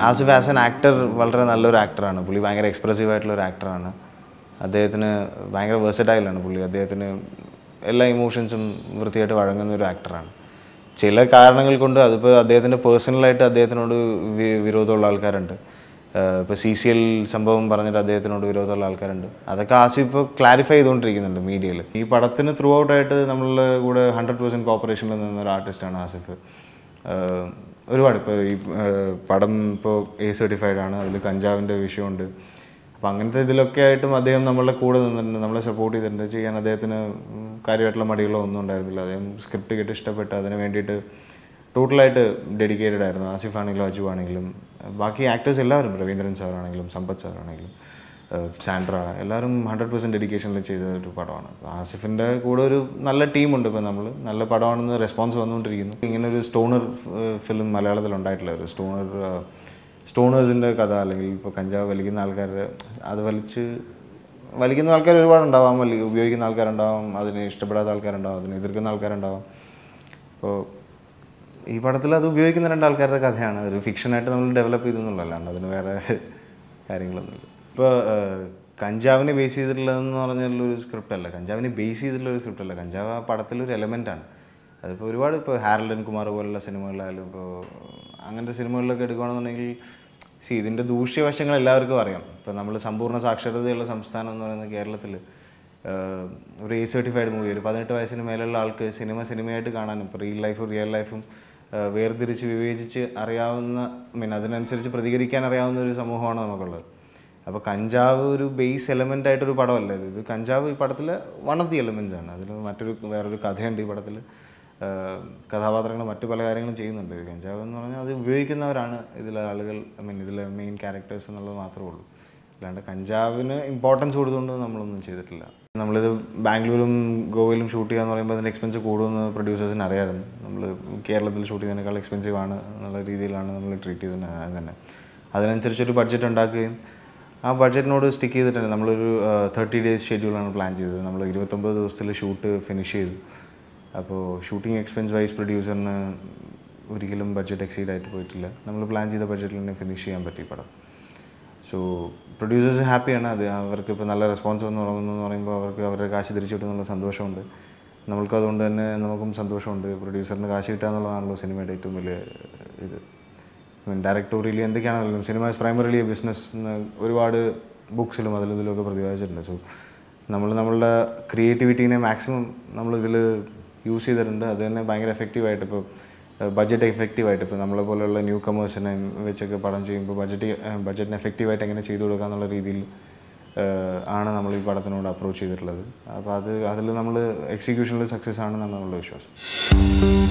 Asif as an actor വളരെ നല്ലൊരു ആക്ടറാണ് പുള്ളി ഭയങ്കര എക്സ്പ്രസീവ് ആയിട്ടുള്ള ഒരു ആക്ടറാണ് അദ്ദേഹത്തിന് ഭയങ്കര വേഴ്സറ്റൈലാണ് പുള്ളി അദ്ദേഹത്തിന് എല്ലാ ഇമോഷൻസും വൃത്തിയായിട്ട് വഴങ്ങുന്ന ഒരു ആക്ടറാണ് ചില കാരണങ്ങൾ കൊണ്ട് അതിപ്പോൾ അദ്ദേഹത്തിൻ്റെ പേഴ്സണലായിട്ട് അദ്ദേഹത്തിനോട് വി- വിരോധമുള്ള ആൾക്കാരുണ്ട് ഇപ്പോൾ സി സി എൽ സംഭവം പറഞ്ഞിട്ട് അദ്ദേഹത്തിനോട് വിരോധമുള്ള ആൾക്കാരുണ്ട് അതൊക്കെ ആസിഫ് ഇപ്പോൾ ക്ലാരിഫൈ ചെയ്തുകൊണ്ടിരിക്കുന്നുണ്ട് മീഡിയയിൽ ഈ പടത്തിന് ത്രൂ ഔട്ടായിട്ട് നമ്മളുടെ കൂടെ ഹൺഡ്രഡ് പെർസെൻറ്റ് കോപ്പറേഷനിൽ നിന്ന ഒരു ആർട്ടിസ്റ്റാണ് ആസിഫ് ആഹ് ഒരുപാട് ഇപ്പോൾ ഈ ആഹ് പടം ഇപ്പോൾ എ സർട്ടിഫൈഡ് ആണ് അതിൽ കഞ്ചാവിൻ്റെ വിഷയമുണ്ട് അപ്പോൾ അങ്ങനത്തെ ഇതിലൊക്കെ ആയിട്ടും അദ്ദേഹം നമ്മളുടെ കൂടെ നിന്നിട്ടുണ്ട് നമ്മളെ സപ്പോർട്ട് ചെയ്തിട്ടുണ്ട് ചെയ്യാൻ അദ്ദേഹത്തിന് ഉം കാര്യമായിട്ടുള്ള മടികളോ ഒന്നും ഉണ്ടായിരുന്നില്ല അദ്ദേഹം സ്ക്രിപ്റ്റ് കേട്ട് ഇഷ്ടപ്പെട്ട് അതിന് വേണ്ടിയിട്ട് ടോട്ടലായിട്ട് ഡെഡിക്കേറ്റഡ് ആയിരുന്നു ആസിഫ് ആണെങ്കിലും അജു ആണെങ്കിലും ബാക്കി ആക്ടേഴ്സ് എല്ലാവരും രവീന്ദ്രൻ സാറാണെങ്കിലും സമ്പത്ത് സാറാണെങ്കിലും ഏഹ് സാൻഡ്ര എല്ലാവരും ഹൺഡ്രഡ് പെർസെൻറ്റ് ഡെഡിക്കേഷനിൽ ചെയ്ത ഒരു പടമാണ് അപ്പോൾ ആസിഫിൻ്റെ കൂടെ ഒരു നല്ല ടീമുണ്ട് ഇപ്പോൾ നമ്മൾ നല്ല പടമാണെന്ന് റെസ്പോൺസ് വന്നുകൊണ്ടിരിക്കുന്നു ഇങ്ങനെ ഒരു സ്റ്റോണർ ഫിലിം മലയാളത്തിൽ ഉണ്ടായിട്ടില്ല ഒരു സ്റ്റോണർ സ്റ്റോണേഴ്സിൻ്റെ കഥ അല്ലെങ്കിൽ ഇപ്പോൾ കഞ്ചാവ് വലിക്കുന്ന ആൾക്കാർ അത് വലിച്ച് വലിക്കുന്ന ആൾക്കാർ ഒരുപാടുണ്ടാവാം വലി ഉപയോഗിക്കുന്ന ആൾക്കാരുണ്ടാവാം അതിനെ ഇഷ്ടപ്പെടാത്ത ആൾക്കാരുണ്ടാവും അതിനെ എതിർക്കുന്ന ആൾക്കാരുണ്ടാവാം അപ്പോൾ ഈ പടത്തിൽ അത് ഉപയോഗിക്കുന്ന രണ്ട് ആൾക്കാരുടെ കഥയാണ് ഒരു ഫിക്ഷനായിട്ട് നമ്മൾ ഡെവലപ്പ് ചെയ്തെന്നുള്ളൂ അല്ലാണ്ട് അതിന് വേറെ കാര്യങ്ങളൊന്നുമില്ല ഇപ്പോൾ കഞ്ചാവിനെ ബേസ് ചെയ്തിട്ടുള്ളതെന്ന് പറഞ്ഞുള്ള ഒരു സ്ക്രിപ്റ്റ് അല്ല കഞ്ചാവിനെ ബേസ് ചെയ്തിട്ടുള്ള ഒരു സ്ക്രിപ്റ്റ് അല്ല കഞ്ചാവ് ആ പടത്തിലൊരു എലമെൻ്റ് ആണ് അതിപ്പോൾ ഒരുപാട് ഇപ്പോൾ ഹാരലൻ കുമാർ പോലുള്ള സിനിമകളിലായാലും ഇപ്പോൾ അങ്ങനത്തെ സിനിമകളിലൊക്കെ എടുക്കുകയാണെന്നുണ്ടെങ്കിൽ സി ഇതിൻ്റെ ദൂഷ്യവശങ്ങൾ എല്ലാവർക്കും അറിയാം ഇപ്പോൾ നമ്മൾ സമ്പൂർണ്ണ സാക്ഷരതയുള്ള സംസ്ഥാനം എന്ന് പറയുന്നത് കേരളത്തിൽ ആഹ് ഒരു എ സർട്ടിഫൈഡ് മൂവി ഒരു പതിനെട്ട് വയസ്സിന് മേലുള്ള ആൾക്ക് സിനിമ സിനിമയായിട്ട് കാണാനും ഇപ്പോൾ റിയൽ ലൈഫും റിയൽ ലൈഫും ആഹ് വേർതിരിച്ച് വിവേചിച്ച് അറിയാവുന്ന മീൻ അതിനനുസരിച്ച് പ്രതികരിക്കാൻ അറിയാവുന്ന ഒരു സമൂഹമാണ് നമുക്കുള്ളത് അപ്പോൾ കഞ്ചാവ് ഒരു ബേസ് എലമെൻ്റ് ആയിട്ടൊരു പടമല്ല ഇത് ഇത് കഞ്ചാവ് ഈ പടത്തിൽ വൺ ഓഫ് ദി എലമെൻറ്റ്സ് ആണ് അതിൽ മറ്റൊരു വേറൊരു കഥയുണ്ട് ഈ പടത്തിൽ കഥാപാത്രങ്ങൾ മറ്റു പല കാര്യങ്ങളും ചെയ്യുന്നുണ്ട് കഞ്ചാവ് എന്ന് പറഞ്ഞാൽ അത് ഉപയോഗിക്കുന്നവരാണ് ഇതിലെ ആളുകൾ ഐ മീൻ ഇതിലെ മെയിൻ ക്യാരക്ടേഴ്സ് എന്നുള്ളത് മാത്രമേ ഉള്ളൂ അല്ലാണ്ട് കഞ്ചാവിന് ഇമ്പോർട്ടൻസ് കൊടുത്തുകൊണ്ട് നമ്മളൊന്നും ചെയ്തിട്ടില്ല നമ്മളിത് ബാംഗ്ലൂരും ഗോവയിലും ഷൂട്ട് ചെയ്യാന്ന് പറയുമ്പോൾ അതിൻ്റെ എക്സ്പെൻസ് കൂടുമെന്ന് പ്രൊഡ്യൂസേഴ്സിന് അറിയാമായിരുന്നു നമ്മൾ കേരളത്തിൽ ഷൂട്ട് ചെയ്യുന്നതിനേക്കാൾ എക്സ്പെൻസീവ് ആണ് എന്നുള്ള രീതിയിലാണ് നമ്മൾ ട്രീറ്റ് ചെയ്തത് ആദ്യം തന്നെ അതിനനുസരിച്ചൊരു ബഡ്ജറ്റ് ഉണ്ടാക്കുകയും ആ ബഡ്ജറ്റിനോട് സ്റ്റിക്ക് ചെയ്തിട്ടുണ്ട് നമ്മളൊരു തേർട്ടി ഡേയ്സ് ഷെഡ്യൂളാണ് പ്ലാൻ ചെയ്തത് നമ്മൾ ഇരുപത്തൊമ്പത് ദിവസത്തിൽ ഷൂട്ട് ഫിനിഷ് ചെയ്തു അപ്പോൾ ഷൂട്ടിംഗ് എക്സ്പെൻസ് വൈസ് പ്രൊഡ്യൂസറിന് ഒരിക്കലും ബഡ്ജറ്റ് എക്സീഡ് ആയിട്ട് പോയിട്ടില്ല നമ്മൾ പ്ലാൻ ചെയ്ത ബഡ്ജറ്റിൽ തന്നെ ഫിനിഷ് ചെയ്യാൻ പറ്റി ഈ പടം സോ പ്രൊഡ്യൂസേഴ്സ് ഹാപ്പിയാണ് അത് അവർക്ക് ഇപ്പോൾ നല്ല റെസ്പോൺസ് വന്ന് തുടങ്ങുന്നു എന്ന് പറയുമ്പോൾ അവർക്ക് അവരുടെ കാശ് തിരിച്ചു കിട്ടുന്നുള്ള സന്തോഷമുണ്ട് നമ്മൾക്ക് അതുകൊണ്ട് തന്നെ നമുക്കും സന്തോഷമുണ്ട് പ്രൊഡ്യൂസറിന് കാശ് കിട്ടുക എന്നുള്ളതാണല്ലോ സിനിമയുടെ ഏറ്റവും വലിയ ഇത് ഡയറക്ടോറിയലി എന്തൊക്കെയാണെങ്കിലും സിനിമ ഇസ് പ്രൈമറിലി ബിസിനസ് എന്ന് ഒരുപാട് ബുക്സിലും അതിലും ഇതിലൊക്കെ പ്രതിപാദിച്ചിട്ടുണ്ട് സോ നമ്മൾ നമ്മളുടെ ക്രിയേറ്റിവിറ്റീനെ മാക്സിമം നമ്മളിതിൽ യൂസ് ചെയ്തിട്ടുണ്ട് അത് തന്നെ ഭയങ്കര എഫക്റ്റീവായിട്ട് ഇപ്പോൾ ബഡ്ജറ്റ് എഫക്റ്റീവായിട്ട് ഇപ്പോൾ നമ്മളെ പോലെയുള്ള ന്യൂ കമേഴ്സിനെ വെച്ചൊക്കെ പടം ചെയ്യുമ്പോൾ ബഡ്ജറ്റ് ബഡ്ജറ്റിന് എഫക്റ്റീവായിട്ട് എങ്ങനെ ചെയ്തു കൊടുക്കുക എന്നുള്ള രീതിയിൽ ഏഹ്, ആണ് നമ്മൾ ഈ പടത്തിനോട് അപ്രോച്ച് ചെയ്തിട്ടുള്ളത് അപ്പോൾ അത് അതിൽ നമ്മൾ എക്സിക്യൂഷനിൽ സക്സസ് ആണെന്നാണ് നമ്മളുടെ വിശ്വാസം